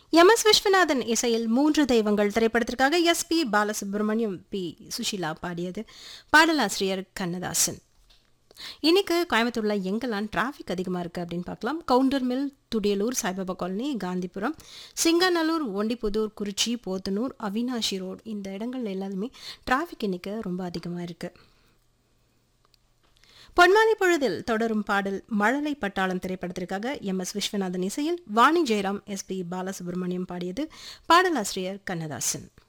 M S Viswanathan இசையில் மூன்று தெய்வங்கள் திரைப்படத்திற்காக S P Balasubrahmanyam P Susheela பாடியது பாடலாசிரியர் கண்ணதாசன் இன்னைக்கு கோயம்புத்தூர்ல எங்கெல்லாம் டிராஃபிக் அதிகமாக இருக்குது அப்படின்னு பார்க்கலாம் கவுண்டர் மில் துடியலூர் சாய்பாபா காலனி காந்திபுரம் சிங்கநல்லூர் ஒண்டிப்புதூர் குறிச்சி போத்தனூர் அவினாஷி ரோடு இந்த இடங்கள் எல்லாத்துமே டிராஃபிக் இன்னைக்கு ரொம்ப அதிகமாக இருக்குது பொன்மாலை பொழுதில் தொடரும் பாடல் மழலை பட்டாளம் திரைப்படத்திற்காக எம் எஸ் விஸ்வநாதன் இசையில் வாணி ஜெயராம் எஸ் பி பாலசுப்ரமணியம் பாடியது பாடலாசிரியர் கண்ணதாசன்